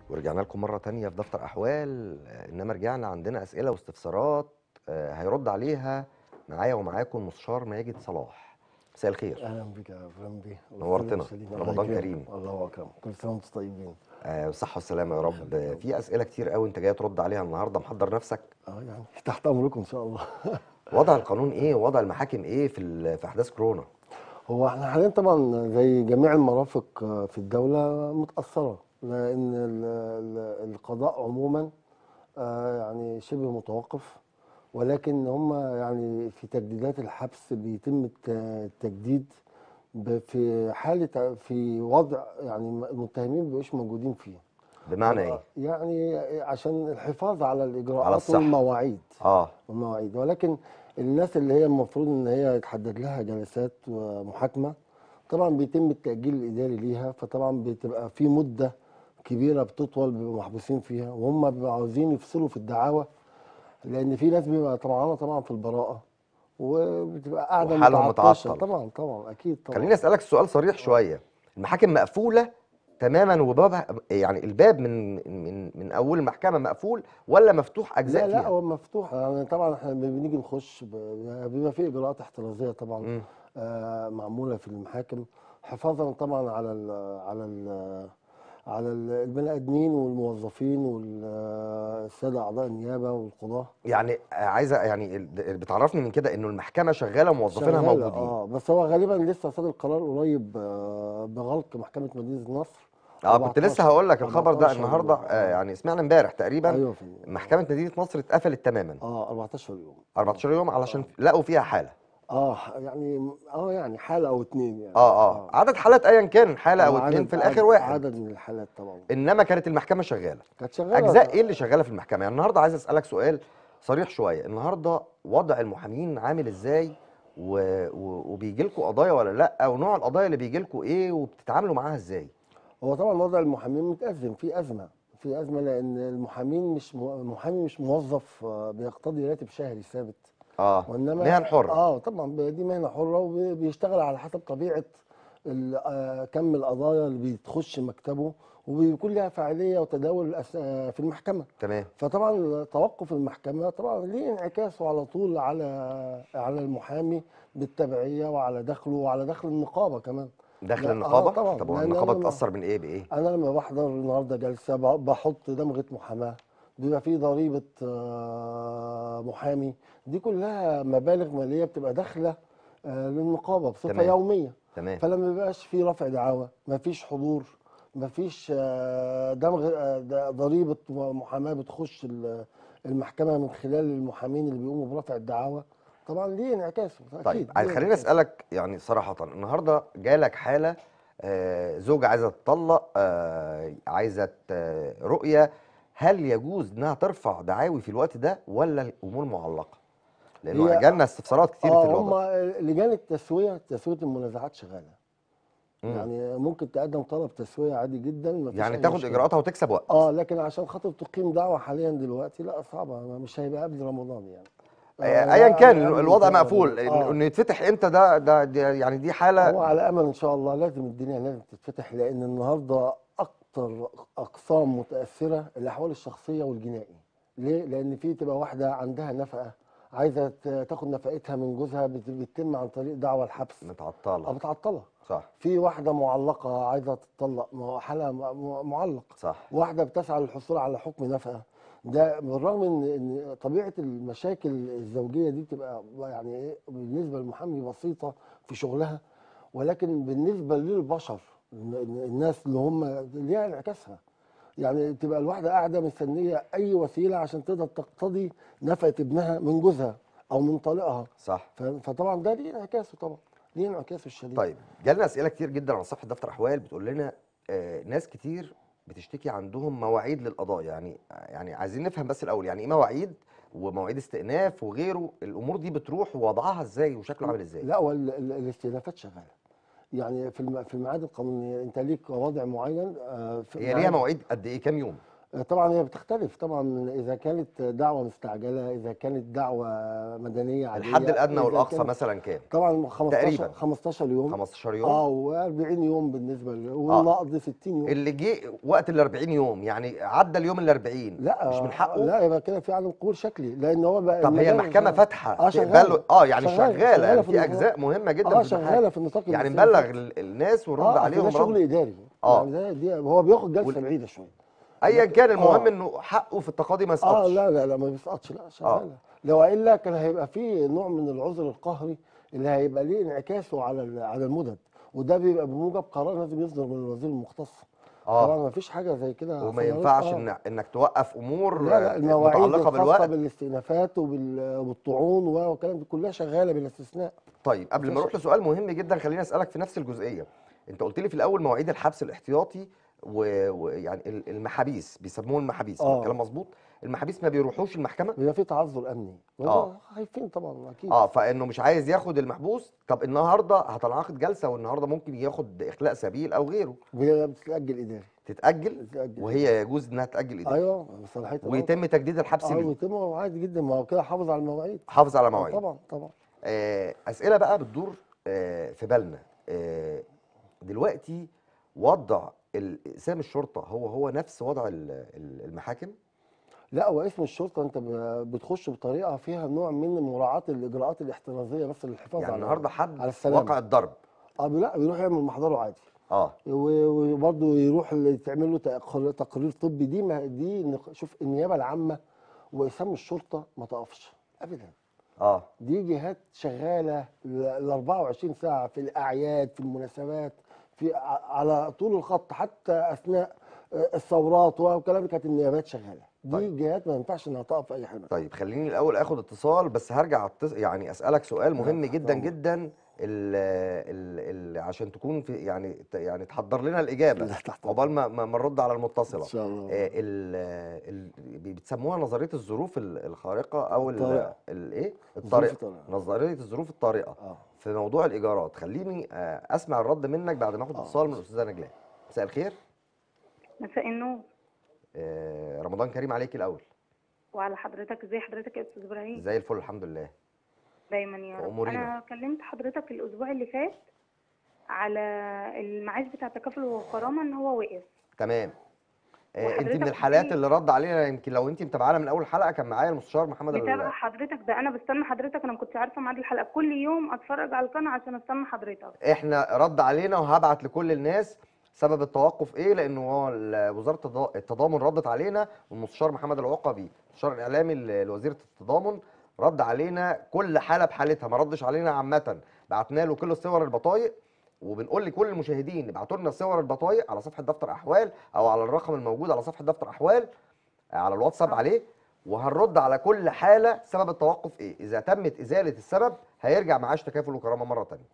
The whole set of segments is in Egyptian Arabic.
ورجعنا لكم مرة تانية في دفتر أحوال آه، إنما رجعنا عندنا أسئلة واستفسارات آه، هيرد عليها معايا ومعاكم مستشار ماجد صلاح مساء الخير اهلا بك يا اهلا بك نورتنا. رمضان كريم. الله اكرم كل سنه وانتم طيبين آه، بالصحة والسلامة يا رب آه، في أسئلة كتير قوي أنت جاي ترد عليها النهاردة محضر نفسك اه يعني تحت امركم ان شاء الله وضع القانون إيه ووضع المحاكم إيه في ال- في أحداث كورونا هو احنا حاليا طبعا زي جميع المرافق آه، في الدوله متاثره لان ال- ال- القضاء عموما آه، يعني شبه متوقف ولكن هم يعني في تجديدات الحبس بيتم الت- التجديد ب- في حاله في وضع يعني المتهمين ما بيبقوش موجودين فيه بمعنى إيه؟ يعني عشان الحفاظ على الاجراءات على الصحة. والمواعيد آه والمواعيد ولكن الناس اللي هي المفروض ان هي يتحدد لها جلسات ومحاكمه طبعا بيتم التاجيل الاداري ليها فطبعا بتبقى في مده كبيره بتطول بيبقوا محبوسين فيها وهم بيبقوا عاوزين يفصلوا في الدعاوى لان في ناس بيبقى طمعانه طبعا في البراءه وبتبقى قاعده وحالهم متعطشه متعطل. طبعا طبعا اكيد طبعا خليني أسألك سؤال صريح شوية المحاكم مقفولة تماما وبابها يعني الباب من من من أول المحكمة مقفول ولا مفتوح أجزاء لا لا فيها؟ هو مفتوح يعني طبعا احنا لما بنيجي نخش ب- بيبقى في اجراءات احترازيه طبعا مم. آه، معموله في المحاكم حفاظا طبعا على ال على ال على ال- البني ادمين والموظفين والساده اعضاء النيابه والقضاه يعني عايزه يعني ال- بتعرفني من كده انه المحكمه شغاله وموظفينها شغالة، موجودين اه بس هو غالبا لسه صدر قرار قريب آه، بغلق محكمه مدينه نصر اه كنت لسه 14 هقول لك الخبر ده 14 النهارده يوم. آه يعني سمعنا امبارح تقريبا ايوه في محكمه مدينه نصر اتقفلت تماما اه 14 يوم 14 يوم علشان لقوا فيها حاله اه يعني اه يعني حاله او اتنين يعني اه اه عدد حالات ايا كان حاله او آه، اتنين عدد- في الاخر عدد- واحد عدد من الحالات طبعا انما كانت المحكمه شغاله كانت شغاله اجزاء ايه اللي شغاله في المحكمه يعني النهارده عايز اسالك سؤال صريح شويه النهارده وضع المحامين عامل ازاي و... و... وبيجي لكم قضايا ولا لا ونوع القضايا اللي بيجي لكم ايه وبتتعاملوا معاها ازاي هو طبعا وضع المحامين متأزم في أزمة في أزمة لأن المحامين مش مو- المحامي مش موظف آه، بيقتضي راتب شهري ثابت اه وإنما مهن حره اه طبعا ب- دي مهنة حرة وبيشتغل على حسب طبيعة ال- آه، كم القضايا اللي بتخش مكتبه وبيكون لها فاعلية وتداول الأس- آه، في المحكمة تمام فطبعا توقف المحكمة طبعا ليه انعكاسه على طول على على المحامي بالتبعية وعلى دخله وعلى دخل النقابة كمان داخل لا، آه، النقابه طبعا، طب هو لأن النقابه أنا ما- تتاثر من ايه بايه انا لما بحضر النهارده جلسه ب- بحط دمغه محاماه بيبقى فيه ضريبه آه، محامي دي كلها مبالغ ماليه بتبقى داخله آه، للنقابه بصفه تمام. يوميه تمام فلما بيبقاش في رفع دعاوى مفيش حضور مفيش آه، دمغ آه، د- ضريبه محاماه بتخش ال- المحكمه من خلال المحامين اللي بيقوموا برفع الدعاوى طبعا ليه انعكاسه اكيد طيب ليه عايز خليني انعكاسه. اسالك يعني صراحه النهارده جالك حاله آه، زوجة عايزه تطلق آه، عايزه ت- رؤيه هل يجوز انها ترفع دعاوي في الوقت ده ولا الامور معلقه؟ لانه هي- جالنا استفسارات كتير في اه الوضع هم لجان التسويه تسويه المنازعات شغاله مم. يعني ممكن تقدم طلب تسويه عادي جدا مفيش يعني أي تاخد مشكلة. اجراءاتها وتكسب وقت اه لكن عشان خاطر تقيم دعوه حاليا دلوقتي لا صعبه مش هيبقى قبل رمضان يعني آه، آه، ايا لا، كان قبل الوضع رمضان. مقفول إن- آه. انه يتفتح امتى ده ده دي- يعني دي هو حاله على امل ان شاء الله لازم الدنيا لازم تتفتح لان النهارده اكتر اقسام متاثره الاحوال الشخصيه والجنائي ليه لان في تبقى واحده عندها نفقه عايزه ت- تاخد نفقتها من جوزها بت- بتتم عن طريق دعوى الحبس او متعطله بتعطلها صح في واحده معلقه عايزه تطلق ما هو حالها م- م- معلق صح واحده بتسعى للحصول على حكم نفقه ده بالرغم ان ان طبيعه المشاكل الزوجيه دي بتبقى يعني ايه بالنسبه للمحامي بسيطه في شغلها ولكن بالنسبه للبشر الن- الناس اللي هم ليها انعكاسها يعني تبقى الواحده قاعده مستنيه اي وسيله عشان تقدر تقتضي نفقه ابنها من جوزها او من طليقها صح ف- فطبعا ده ليه انعكاسه طبعا ليه انعكاسه الشديد طيب جالنا اسئله كتير جدا على صفحه دفتر احوال بتقول لنا آه ناس كتير بتشتكي عندهم مواعيد للقضاء يعني يعني عايزين نفهم بس الاول يعني ايه مواعيد ومواعيد استئناف وغيره الامور دي بتروح ووضعها ازاي وشكله عامل ازاي لا هو ال- ال- الاستئنافات شغاله يعني في الم- في الميعاد القانوني انت ليك وضع معين آه، في هي ليها ميعاد- مواعيد قد ايه كام يوم طبعا هي بتختلف طبعا اذا كانت دعوه مستعجله اذا كانت دعوه مدنيه عاديه الحد الادنى إذا والاقصى كانت- مثلا كام طبعا 15 تقريباً. 15 يوم 15 يوم اه و40 يوم بالنسبه ل- والنقض 60 يوم اللي جه وقت ال 40 يوم يعني عدى اليوم ال 40 لا مش من حقه لا يبقى كده في عدم قبول شكلي لان هو بقى طب هي المجال المحكمه شغال. فاتحه اه شغاله تقبله اه يعني شغالة- شغاله شغالة يعني في في النطاق. اجزاء مهمه جدا اه في المحاكم. شغاله في النطاق يعني المسائي. نبلغ ال- الناس ونرد اه عليهم ده شغل رد اداري آه. يعني ده دي هو بياخد جلسه وال- بعيده شويه ايا كان المهم آه. انه حقه في التقاضي ما اه يسقطش لا لا لا ما بيسقطش لا شغاله لو الا كان هيبقى في نوع من العذر القهري اللي هيبقى ليه انعكاسه على ال- على المدد وده بيبقى بموجب قرار لازم يصدر من الوزير المختص اه طبعا ما فيش حاجه زي كده وما حصلت. ينفعش آه. إن انك توقف امور لا لا آه، المواعيد متعلقه الخاصه بالوقت بالاستئنافات وبال- والطعون والكلام ده كلها شغاله بلا استثناء طيب قبل ما اروح لسؤال مهم جدا خليني اسالك في نفس الجزئيه انت قلت لي في الاول مواعيد الحبس الاحتياطي و- ويعني ال- المحابيس بيسموه المحابيس آه. الكلام مظبوط المحابيس ما بيروحوش المحكمه بيبقى في تعذر امني آه. خايفين طبعا اكيد اه فانه مش عايز ياخد المحبوس طب النهارده هتنعقد جلسه والنهارده ممكن ياخد اخلاء سبيل او غيره بي- بتتاجل اداري تتاجل بتتاجل وهي يجوز انها تاجل إداري. ايوه صلاحيتها ويتم تجديد الحبس اه ليه ويتم عادي جدا ما هو كده حافظ على المواعيد حافظ على آه، مواعيد طبعا طبعا آه، اسئله بقى بتدور آه، في بالنا آه، دلوقتي وضع ال- اقسام الشرطه هو هو نفس وضع ال- ال- المحاكم لا هو اسم الشرطه انت ب- بتخش بطريقه فيها نوع من مراعاه الاجراءات الاحترازيه بس للحفاظ يعني على النهارده حد على السلامة. وقع الضرب اه بي- لا بيروح يعمل محضره عادي اه و- وبرضه يروح ال- تعمل له تقرير- تقرير طبي دي ما دي نق- شوف النيابه العامه واسام الشرطه ما تقفش ابدا اه دي جهات شغاله ال 24 ساعه في الاعياد في المناسبات في ع- على طول الخط حتى اثناء آه، الثورات والكلام ده كانت النيابات شغاله دي طيب. جهات ما ينفعش انها تقف في اي حاجه طيب خليني الاول اخد اتصال بس هرجع أتص... يعني اسالك سؤال مهم تحت جدا أمرك. جدا ال... ال... ال... عشان تكون في يعني ت- يعني تحضر لنا الاجابه لا، تحت عقبال ما ما ما نرد على المتصله ان شاء الله آه، ال... ال... بتسموها نظريه الظروف ال- الخارقه او ال... الطارئة. الايه الظروف الطارئه الطارئة. نظريه الظروف الطارئه اه في موضوع الايجارات خليني آه، اسمع الرد منك بعد ما اخد آه. اتصال من الاستاذه نجلاء مساء الخير مساء النور آه، رمضان كريم عليك الاول وعلى حضرتك ازاي حضرتك يا استاذ ابراهيم زي الفل الحمد لله دايما يا رب أمورينا. انا كلمت حضرتك الاسبوع اللي فات على المعاش بتاع التكافل والكرامه ان هو وقف تمام آه، انت وحضرتك من الحالات قلت لي- اللي رد علينا يمكن لو انت متابعانا من اول حلقه كان معايا المستشار محمد متابعه ال- حضرتك ده انا بستنى حضرتك انا ما كنتش عارفه ميعاد الحلقه كل يوم اتفرج على القناه عشان استنى حضرتك احنا رد علينا وهبعت لكل الناس سبب التوقف ايه لانه هو ال- وزاره التضا- التضامن ردت علينا والمستشار محمد العقبي المستشار الاعلامي ل- لوزيره التضامن رد علينا كل حاله بحالتها ما ردش علينا عامه بعتنا له كل صور البطايق وبنقول لكل المشاهدين ابعتوا لنا صور البطايق على صفحه دفتر احوال او على الرقم الموجود على صفحه دفتر احوال على الواتساب آه. عليه وهنرد على كل حاله سبب التوقف ايه اذا تمت ازاله السبب هيرجع معاش تكافل وكرامه مره تانية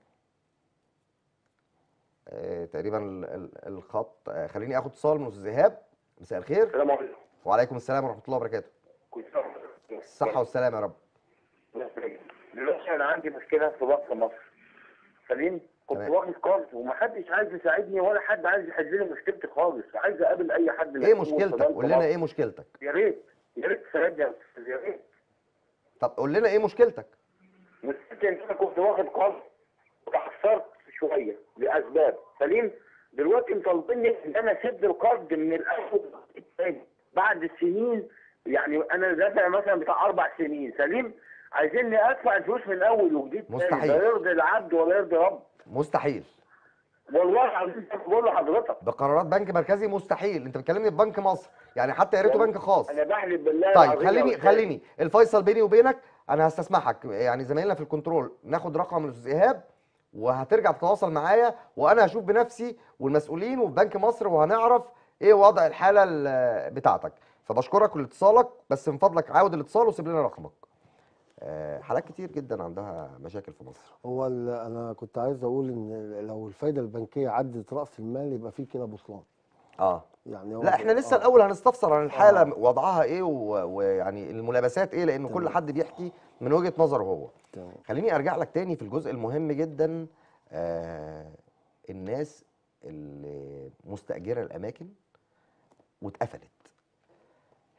آه، تقريبا ال- ال- الخط آه، خليني اخد اتصال من استاذ ايهاب مساء الخير السلام عليكم وعليكم السلام ورحمه الله وبركاته كل سنة وأنتم بخير. الصحه والسلامه يا رب دلوقتي انا عندي مشكله في بنك مصر سليم كنت تمام. واخد قرض ومحدش عايز يساعدني ولا حد عايز يحل لي مشكلتي خالص عايز اقابل اي حد ايه مسؤول في مشكلتك بنك قول لنا مصر. ايه مشكلتك يا ريت يا ريت تساعدني يا أستاذ، يا ريت طب قول لنا ايه مشكلتك مشكلتي ان انا كنت واخد قرض وتعثرت شويه لاسباب سليم دلوقتي مطالبيني ان انا اسد القرض من الاول تاني بعد سنين يعني انا دافع مثلا بتاع اربع سنين سليم عايزيني ادفع الفلوس من اول وجديد تاني. مستحيل. لا يرضي العبد ولا يرضي رب مستحيل والله العظيم بقول لحضرتك بقرارات بنك مركزي مستحيل انت بتكلمني في بنك مصر يعني حتى يا ريته بنك خاص انا بحلف بالله طيب العظيم يا خليني أستاذ. خليني الفيصل بيني وبينك انا هستسمحك يعني زمايلنا في الكنترول ناخد رقم الاستاذ ايهاب وهترجع تتواصل معايا وانا هشوف بنفسي والمسؤولين وفي بنك مصر وهنعرف ايه وضع الحاله ال- بتاعتك فبشكرك لاتصالك بس من فضلك عاود الاتصال وسيب لنا رقمك آه، حالات كتير جدا عندها مشاكل في مصر هو ال- انا كنت عايز اقول ان لو الفايده البنكيه عدت راس المال يبقى في كده بطلان اه يعني هو لا احنا لسه آه. الاول هنستفسر عن الحاله آه. وضعها ايه و- ويعني الملابسات ايه لان كل تمام. حد بيحكي من وجهه نظره هو تمام. خليني ارجع لك تاني في الجزء المهم جدا آه الناس اللي مستاجره الاماكن واتقفلت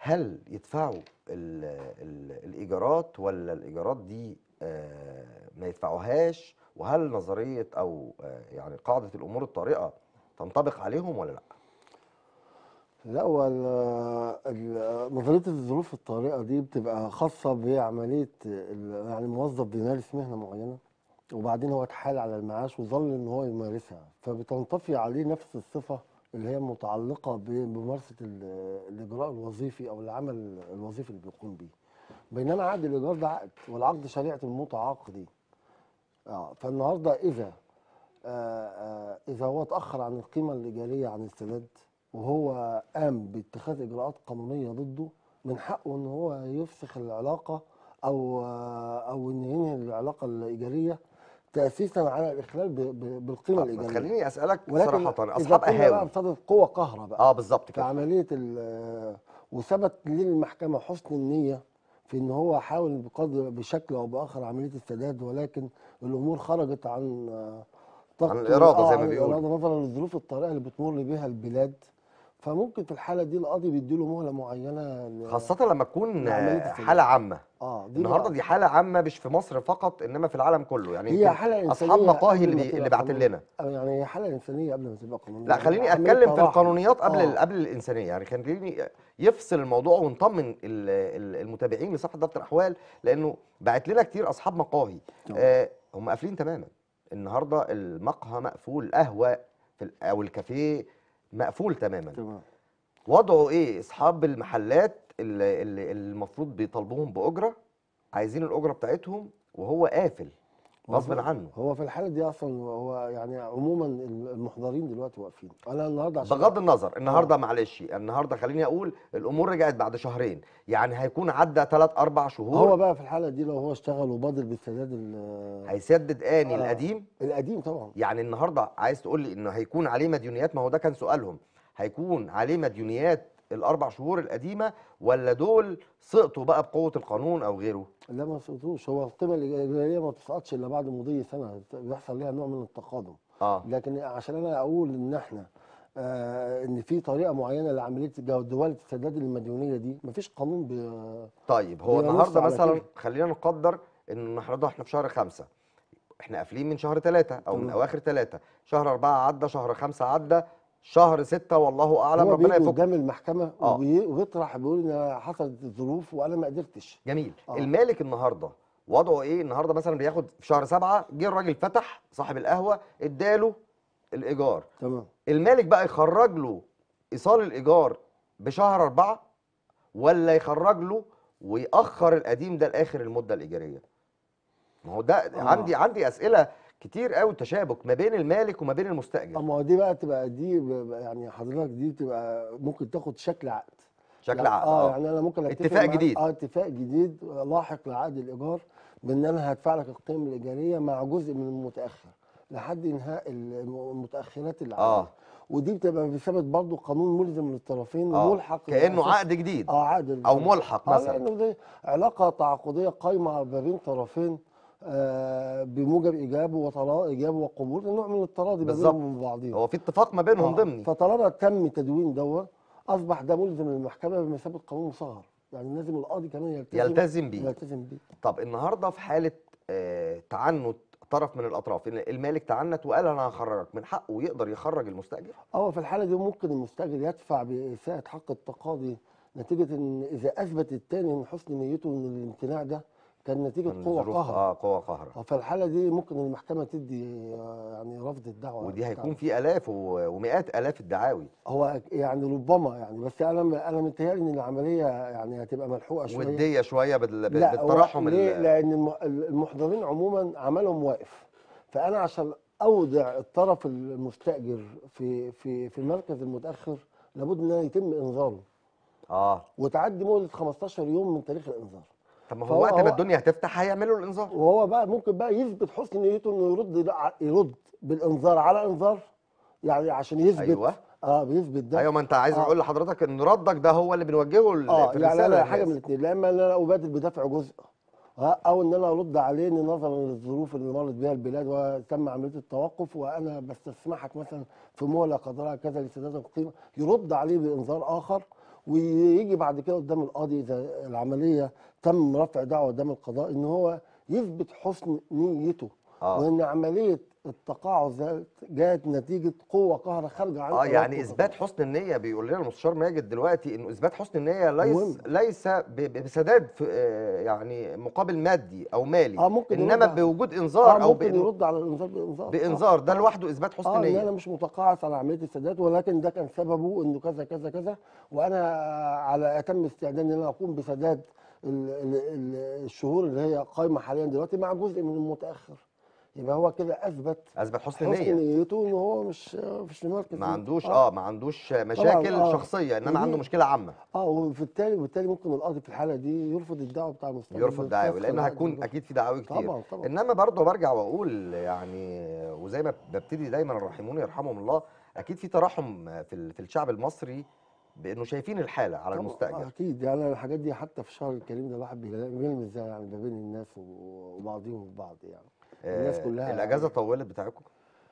هل يدفعوا ال ال الايجارات ولا الايجارات دي آه، ما يدفعوهاش وهل نظريه او آه، يعني قاعده الامور الطارئه تنطبق عليهم ولا لا لا هو ال- ال- نظريه الظروف الطارئه دي بتبقى خاصه بعمليه ال- يعني موظف بيمارس مهنه معينه وبعدين هو اتحال على المعاش وظل ان هو يمارسها فبتنطفي عليه نفس الصفه اللي هي متعلقه ب- بممارسه ال- الاجراء الوظيفي او العمل الوظيفي اللي بيقوم بيه بينما عقد الايجار ده عقد والعقد شريعه المتعاقدين اه فالنهارده اذا آه آه اذا هو اتاخر عن القيمه الايجاريه عن السداد وهو قام باتخاذ اجراءات قانونيه ضده من حقه ان هو يفسخ العلاقه او آه او ان ينهي العلاقه الايجاريه تاسيسا على الاخلال ب- ب- بالقيمه طب ما الايجاريه تخليني اسالك ولكن صراحه اذا اصحاب كنا بقى قهاوي بصدد قوه قهره بقى اه بالظبط في كده عمليه ال- وثبت للمحكمه حسن النيه في ان هو حاول بقدر بشكل او باخر عمليه السداد ولكن الامور خرجت عن طاقة- عن الإرادة زي ما عن بيقولوا. الإرادة نظرا للظروف الطارئه اللي بتمر بها البلاد فممكن في الحاله دي القاضي بيديله مهله معينه ل- خاصه لما تكون لعملية آه، السداد. حاله عامه اه دي النهارده بقى- دي حاله عامه مش في مصر فقط انما في العالم كله يعني هي يمكن حاله اصحاب انسانيه مقاهي قبل اللي ما بي... تبقى اللي بعتين قانونية. لنا آه، يعني هي حاله انسانيه قبل ما تبقى قانونيه لا خليني عملية اتكلم في تراحم. القانونيات قبل آه. ال- قبل الانسانيه يعني خليني يفصل الموضوع ونطمن ال- ال- المتابعين لصفحه دفتر احوال لانه بعت لنا كتير اصحاب مقاهي تمام. آه هم قافلين تماما النهارده المقهى مقفول القهوه في ال- او الكافيه مقفول تماما تمام وضعه ايه اصحاب المحلات اللي, اللي اللي المفروض بيطالبوهم باجره عايزين الاجره بتاعتهم وهو قافل هو غصب في- عنه هو في الحاله دي اصلا هو يعني عموما المحضرين دلوقتي واقفين انا النهارده عشان بغض النظر النهارده معلش النهارده خليني اقول الامور رجعت بعد شهرين يعني هيكون عدى 3 4 شهور هو بقى في الحاله دي لو هو اشتغل وبادر بالسداد ال- هيسدد اني آه. القديم القديم طبعا يعني النهارده عايز تقول لي انه هيكون عليه مديونيات ما هو ده كان سؤالهم هيكون عليه مديونيات الاربع شهور القديمه ولا دول سقطوا بقى بقوه القانون او غيره لا ما سقطوش هو القيمه الايجاريه ما بتسقطش الا بعد مضي سنه بيحصل ليها نوع من التقادم اه لكن عشان انا اقول ان احنا آه ان في طريقه معينه لعمليه جدوله السداد المديونيه دي مفيش قانون بي طيب هو بينص النهارده على مثلا كده. خلينا نقدر ان النهارده احنا في شهر خمسة احنا قافلين من شهر ثلاثة او من تمام. اواخر ثلاثة شهر أربعة عدى شهر خمسة عدى شهر ستة والله اعلم هو ربنا بيجي يفك قدام المحكمه آه. وبي- وبيطرح بيقول ان حصلت الظروف وانا ما قدرتش جميل آه. المالك النهارده وضعه ايه النهارده مثلا بياخد في شهر سبعة جه الراجل فتح صاحب القهوه اداله الايجار تمام المالك بقى يخرج له ايصال الايجار بشهر أربعة ولا يخرج له ويأخر القديم ده لاخر المده الايجاريه ما هو ده آه. عندي عندي اسئله كتير قوي تشابك ما بين المالك وما بين المستاجر اما هو دي بقى تبقى دي ب- ب- يعني حضرتك دي تبقى ممكن تاخد شكل عقد شكل يعني عقد اه اه يعني انا ممكن اتفق اتفاق معاك- جديد. اه اتفاق جديد لاحق لعقد الايجار بان انا هدفع لك القيمه الايجاريه مع جزء من المتاخر لحد انهاء الم- المتاخرات العقد اه ودي بتبقى بثبت برضه قانون ملزم للطرفين اه وملحق كانه لأساس- عقد جديد اه عقد او ملحق اه مثلا لانه دي علاقه تعاقديه قايمه ما بين طرفين آه بموجب ايجاب وطلاق ايجاب وقبول نوع من التراضي ما بالظبط. بينهم وبين بعضهم هو في اتفاق ما بينهم آه، ضمني فطالما تم تدوين دوت اصبح ده ملزم للمحكمه بمثابه قانون مصغر يعني لازم القاضي كمان يلتزم يلتزم بيه يلتزم بيه طب النهارده في حاله آه تعنت طرف من الاطراف ان المالك تعنت وقال انا هخرجك من حقه يقدر يخرج المستاجر اه في الحاله دي ممكن المستاجر يدفع باساءه حق التقاضي نتيجه ان اذا اثبت التاني من حسن نيته ان الامتناع ده كان نتيجه من قوه ظروف- قهر اه قوه قهر آه، فالحاله دي ممكن المحكمه تدي آه، يعني رفض الدعوه ودي هيكون بتاعته. في الاف و- ومئات الاف الدعاوي هو يعني ربما يعني بس انا انا متهيألي ان العمليه يعني هتبقى ملحوقه شويه وديه شويه بال- لا هو بالترحم ليه؟ ال- لان الم- المحضرين عموما عملهم واقف فانا عشان اودع الطرف المستاجر في في في المركز المتاخر لابد ان يتم انذاره اه وتعدي مده 15 يوم من تاريخ الانذار طب ما هو فهو- وقت هو- ما الدنيا هتفتح هيعملوا الانذار وهو بقى ممكن بقى يثبت حسن نيته انه يرد يرد بالانذار على انذار يعني عشان يثبت أيوة. اه بيثبت ده ايوه ما انت عايز آه. اقول لحضرتك ان ردك ده هو اللي بنوجهه ل- اه في يعني الرساله انا حاجه من للناس. الاثنين لا اما ان انا ابادر بدفع جزء ها، او ان انا ارد عليه ان نظرا للظروف اللي مرت بها البلاد وتم عمليه التوقف وانا بستسمحك مثلا في مهله قدرها كذا لسداد القيمه يرد عليه بانذار اخر ويجي بعد كده قدام القاضي اذا العمليه تم رفع دعوه قدام القضاء ان هو يثبت حسن نيته اه وان عمليه التقاعد ذات جاءت نتيجه قوه قهر خارجه عن اه إرادته يعني فقط. اثبات حسن النيه بيقول لنا المستشار ماجد دلوقتي انه اثبات حسن النيه ليس مهم. ليس ب- ب- بسداد في آه، يعني مقابل مادي او مالي اه ممكن انما يرد على- بوجود انذار اه او ممكن بإن- يرد على الانذار بانذار آه. بانذار ده لوحده اثبات حسن اه ان انا نيه مش متقاعس على عمليه السداد ولكن ده كان سببه انه كذا كذا كذا وانا على اتم استعداد ان انا اقوم بسداد ال- ال- ال- الشهور اللي هي قايمه حاليا دلوقتي مع جزء من المتاخر يبقى هو كده اثبت اثبات حسن حسن نيه نيته ان هو مش مش في مركز ما عندوش اه ما عندوش مشاكل آه. شخصيه انما ودي- عنده مشكله عامه اه وبالتالي بالتالي ممكن القاضي في الحاله دي يرفض الدعوه بتاع المستقبل يرفض دعاوي بالفسخ لان العقد هتكون ده. اكيد في دعاوي كتير طبعا طبعا انما برضه برجع واقول يعني وزي ما ببتدي دايما الراحمون يرحمهم الله اكيد في ترحم في ال- في الشعب المصري بانه شايفين الحاله على طبعاً، المستاجر اكيد يعني الحاجات دي حتى في الشهر الكريم ده الواحد بيلا- بيلمس ده يعني ما بين الناس و- وبعضهم البعض يعني الناس آه، كلها الاجازه يعني. طولت بتاعتكم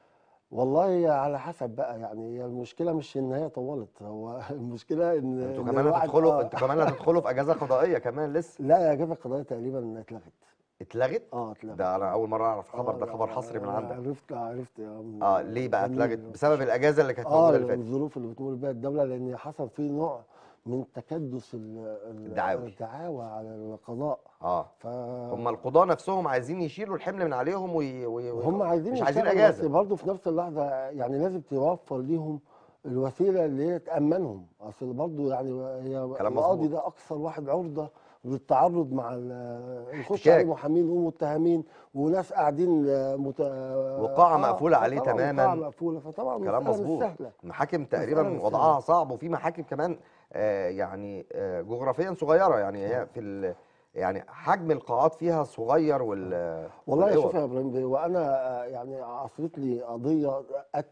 والله على حسب بقى يعني هي المشكله مش ان هي طولت هو المشكله ان انتوا إن كمان الواحد- هتدخلوا آه، انتوا كمان هتدخلوا في اجازه قضائيه كمان لسه لا يا جافة القضايا تقريبا اتلغت اتلغت اه اتلغت ده انا اول مره اعرف الخبر آه، ده خبر حصري من آه، عندك عرفت عرفت يا عم اه ليه بقى جميل. اتلغت بسبب الاجازه اللي كانت اه موجوده اللي فاتت الظروف اللي بتمر بها الدوله لان حصل فيه نوع من تكدس ال- ال- الدعاوي. الدعاوى على القضاء اه ف هم القضاه نفسهم عايزين يشيلوا الحمل من عليهم وي... وي... وي... هم عايزين مش عايزين يشتغلوا، اجازه بس برضه في نفس اللحظه يعني لازم توفر ليهم الوسيله اللي هي تامنهم اصل برضه يعني هي كلام القاضي مظبوط. ده اكثر واحد عرضه للتعرض مع ال- يخش احتكاك. عليه محامين ومتهمين وناس قاعدين مت... وقاعة آه، مقفولة عليه طبعاً تماماً. وقاعه مقفوله فطبعا كلام مسألة مش مظبوط سهله المحاكم تقريبا مسألة مش وضعها صعب وفي محاكم كمان آه يعني آه جغرافيا صغيره يعني هي في ال... يعني حجم القاعات فيها صغير وال والله يا والأوض. شوف يا ابراهيم بيه، وانا آه، يعني عصرت لي قضيه قتل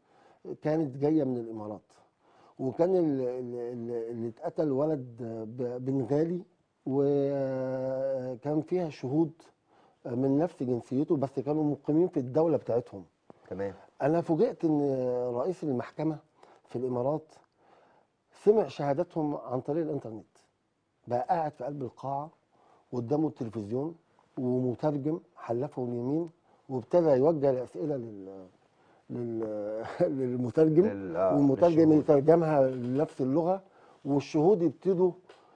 كانت جايه من الامارات وكان ال- ال- ال- اللي اتقتل ولد ب- بنغالي وكان فيها شهود من نفس جنسيته بس كانوا مقيمين في الدوله بتاعتهم تمام انا فوجئت ان رئيس المحكمه في الامارات سمع شهادتهم عن طريق الانترنت بقى قاعد في قلب القاعه قدامه التلفزيون ومترجم حلفه اليمين وابتدى يوجه الاسئله لل لل للمترجم لل... آه والمترجم للشهود. يترجمها لنفس اللغه والشهود يبتدوا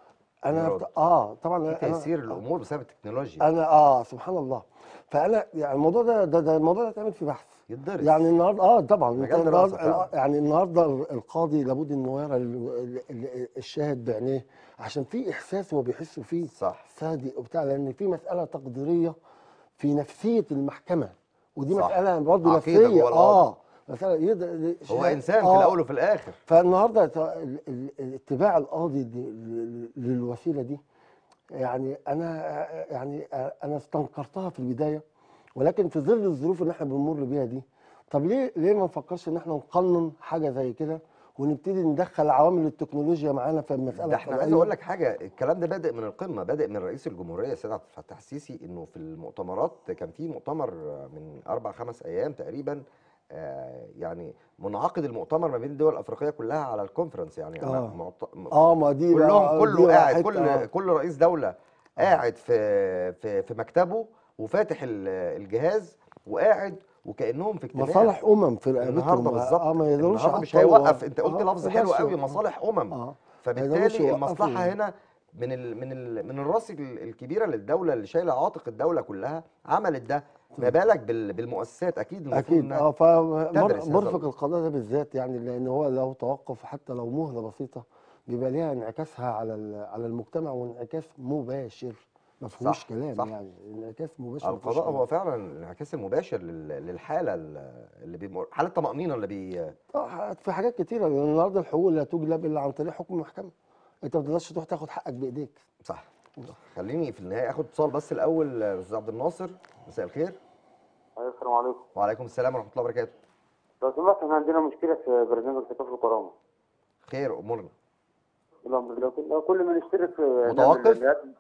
انا يرد. اه طبعا في أنا- تيسير الامور بسبب التكنولوجيا انا اه سبحان الله فانا يعني الموضوع ده ده, ده الموضوع ده اتعمل في بحث يتدرس يعني النهارده اه طبعا مجال أنت دراسة النهارده فعلا. يعني النهارده القاضي لابد انه يرى ال- ال- ال- الشاهد بعينيه عشان في احساس هو بيحس فيه صح صادق وبتاع لان في مساله تقديريه في نفسيه المحكمه ودي صح. مساله برضه عقيدة نفسيه جوه اه القاضي. مساله يقدر هو شاهد- انسان في آه. الاول وفي الاخر فالنهارده ت- ال- ال- ال- اتباع القاضي دي- ل- للوسيله دي يعني انا يعني انا استنكرتها في البدايه ولكن في ظل الظروف اللي احنا بنمر بيها دي طب ليه ليه ما نفكرش ان احنا نقنن حاجه زي كده ونبتدي ندخل عوامل التكنولوجيا معانا في المساله ده احنا عايز القضائية؟ اقول لك حاجه الكلام ده بادئ من القمه بادئ من رئيس الجمهوريه السيد عبد الفتاح السيسي انه في المؤتمرات كان في مؤتمر من اربع خمس ايام تقريبا آه يعني منعقد المؤتمر ما بين الدول الافريقيه كلها على الكونفرنس يعني أنا آه. معت- م- اه ما دي كلهم بقى- دي كله بقى قاعد حتة- كل آه. كل رئيس دوله قاعد في في في مكتبه وفاتح ال- الجهاز وقاعد وكانهم في اجتماع مصالح امم في رقبتهم النهارده بالظبط اه ما يقدروش النهارده مش يعطلوا. هيوقف انت قلت آه، لفظ ما حلو يقدرش قوي يوقف. مصالح امم اه يقدروش فبالتالي يوقفوا. المصلحه هنا من ال من ال من الراس ال- الكبيره للدوله اللي شايله عاتق الدوله كلها عملت ده ما بالك بال- بالمؤسسات اكيد المفروض اكيد انها اه تدرس هذا فمرفق الأمر. القضاء ده بالذات يعني لان هو لو توقف حتى لو مهله بسيطه بيبقى ليها انعكاسها على ال- على المجتمع وانعكاس مباشر ما فيهوش صح، كلام صح. يعني انعكاس مباشر ما فيهوش القضاء هو كلام. فعلا الانعكاس المباشر لل- للحاله ال- اللي بيمر حاله الطمانينه اللي بي اه في حاجات كتيره لان النهارده الحقوق لا تجلب الا عن طريق حكم محكمه انت ما تقدرش تروح تاخد حقك بايديك صح خليني في النهايه اخد اتصال بس الاول استاذ عبد الناصر مساء الخير أيوة، السلام عليكم وعليكم السلام ورحمه الله وبركاته لو سمحت احنا عندنا مشكله في برنامج تكافل الكرامه خير امورنا الامر لو كل- لو كل ما نشترك في متوقف؟ نعمل- نقدم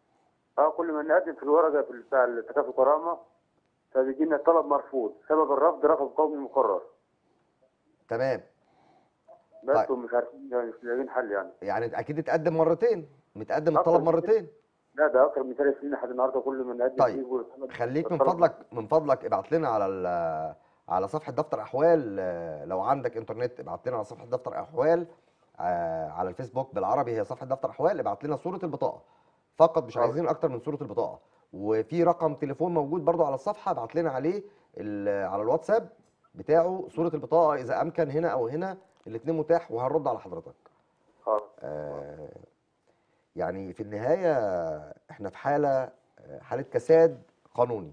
اه كل ما نقدم في الورقه في بتاع التكافل الكرامه فبيجي لنا الطلب مرفوض سبب الرفض رفض قومي مقرر تمام بس طيب. ومش عارفين يعني مش لاقيين حل يعني يعني اكيد اتقدم مرتين متقدم أكتر الطلب من كده. مرتين لا ده اكتر من ثلاث سنين لحد النهارده كل ما نقدم طيب. فيه يقول محمد خليك من الطلب فضلك من فضلك ابعت لنا على ال- على صفحه دفتر احوال آه، لو عندك انترنت ابعت لنا على صفحه دفتر احوال آه، على الفيسبوك بالعربي هي صفحه دفتر احوال ابعت لنا صوره البطاقه فقط مش آه. عايزين اكتر من صوره البطاقه وفي رقم تليفون موجود برضو على الصفحه ابعت لنا عليه ال- على الواتساب بتاعه صوره البطاقه اذا امكن هنا او هنا الاثنين متاح وهنرد على حضرتك خلاص آه، يعني في النهايه احنا في حاله آه، حاله كساد قانوني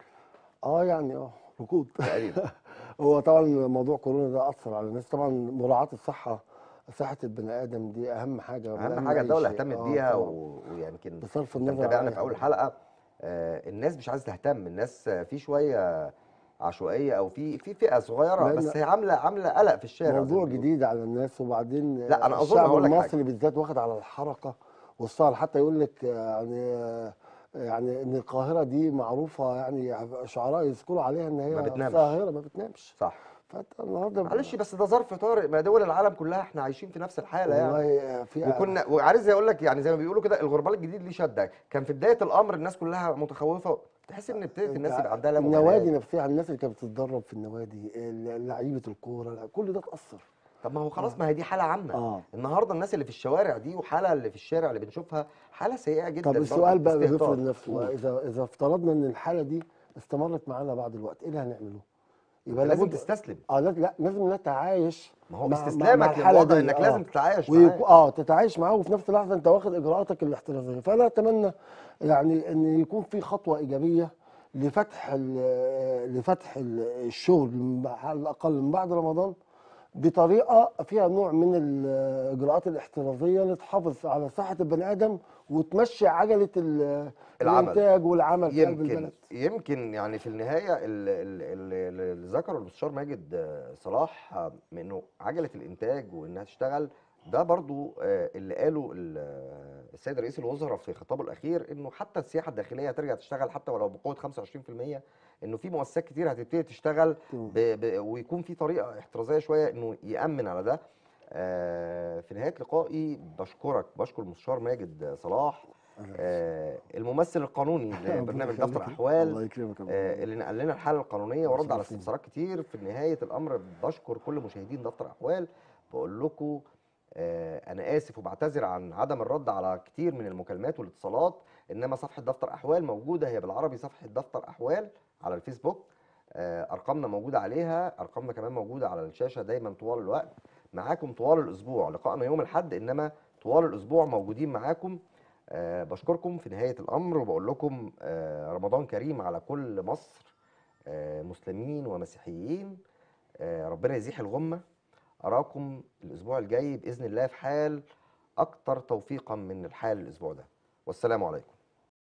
اه يعني اه ركود تقريبا هو طبعا موضوع كورونا ده اثر على الناس طبعا مراعاه الصحه صحه البني ادم دي اهم حاجه من اهم حاجه أي الدوله شيء. اهتمت آه بيها طبعاً. و- ويمكن بصرف انت النظر عن متابعنا أي في اول حاجة. حلقه آه، الناس مش عايزه تهتم الناس آه، في شويه عشوائيه او في في فئه صغيره لأن بس هي عامله عامله قلق في الشارع زي ما موضوع بيقولوا. جديد على الناس وبعدين لا، أنا أظن الشعب هقول لك حاجة. المصري بالذات واخد على الحركه والسهر حتى يقول لك يعني يعني ان القاهره دي معروفه يعني شعراء يذكروا عليها ان هي ما بتنامش. ساهره ما بتنامش صح فانت النهارده معلش بس ده ظرف طارئ ما دول العالم كلها احنا عايشين في نفس الحاله يعني والله في وكنا وعايز اقول لك يعني زي ما بيقولوا كده الغربال الجديد ليه شده كان في بدايه الامر الناس كلها متخوفه تحس ان ابتدت الناس يبقى عندها لا النوادي مبالاه نفسها الناس اللي كانت بتتدرب في النوادي ال- لعيبه الكوره كل ده اتاثر طب ما هو خلاص ما هي دي حاله عامه اه النهارده الناس اللي في الشوارع دي وحاله اللي في الشارع اللي بنشوفها حاله سيئه جدا طب برضه، السؤال بقى استهتار. بيفرض نفسه اذا اذا افترضنا ان الحاله دي استمرت معانا بعد الوقت ايه اللي هنعمله؟ يبقى لازم لابد- تستسلم اه لا لا لازم نتعايش ما هو مع- مع- مع استسلامك الحالة للوضع دي، انك آه. لازم تتعايش ويكون معاه اه تتعايش معاه وفي نفس اللحظه انت واخد اجراءاتك الاحترازيه فانا اتمنى يعني ان يكون في خطوه ايجابيه لفتح ال- لفتح ال- الشغل من بع- على الاقل من بعد رمضان بطريقه فيها نوع من الاجراءات الاحترازيه اللي تحافظ على صحه البني ادم وتمشي عجله ال- العمل. الانتاج والعمل في قلب يمكن البلد يمكن يعني في النهايه ال- ال- ال- اللي ذكره المستشار ماجد آه، صلاح آه، من انه عجله الانتاج وانها تشتغل ده برضو آه، اللي قاله ال- آه، السيد رئيس الوزراء في خطابه الاخير انه حتى السياحه الداخليه هترجع تشتغل حتى ولو بقوه 25% انه في مؤسسات كتير هتبتدي تشتغل ب... ب... ويكون في طريقه احترازيه شويه انه يامن على ده آه، في نهايه لقائي بشكرك بشكر المستشار ماجد صلاح آه، الممثل القانوني لبرنامج دفتر الله احوال يكرمك يا آه، رب. اللي نقل لنا الحاله القانونيه ورد على شرفينا. استفسارات كتير في نهايه الامر بشكر كل مشاهدين دفتر احوال بقول لكم آه، انا اسف وبعتذر عن عدم الرد على كتير من المكالمات والاتصالات انما صفحه دفتر احوال موجوده هي بالعربي صفحه دفتر احوال على الفيسبوك آه، ارقامنا موجوده عليها ارقامنا كمان موجوده على الشاشه دايما طوال الوقت معاكم طوال الاسبوع لقائنا يوم الاحد انما طوال الاسبوع موجودين معاكم آه، بشكركم في نهايه الامر وبقول لكم آه، رمضان كريم على كل مصر آه، مسلمين ومسيحيين آه، ربنا يزيح الغمه اراكم الاسبوع الجاي باذن الله في حال اكثر توفيقا من الحال الاسبوع ده والسلام عليكم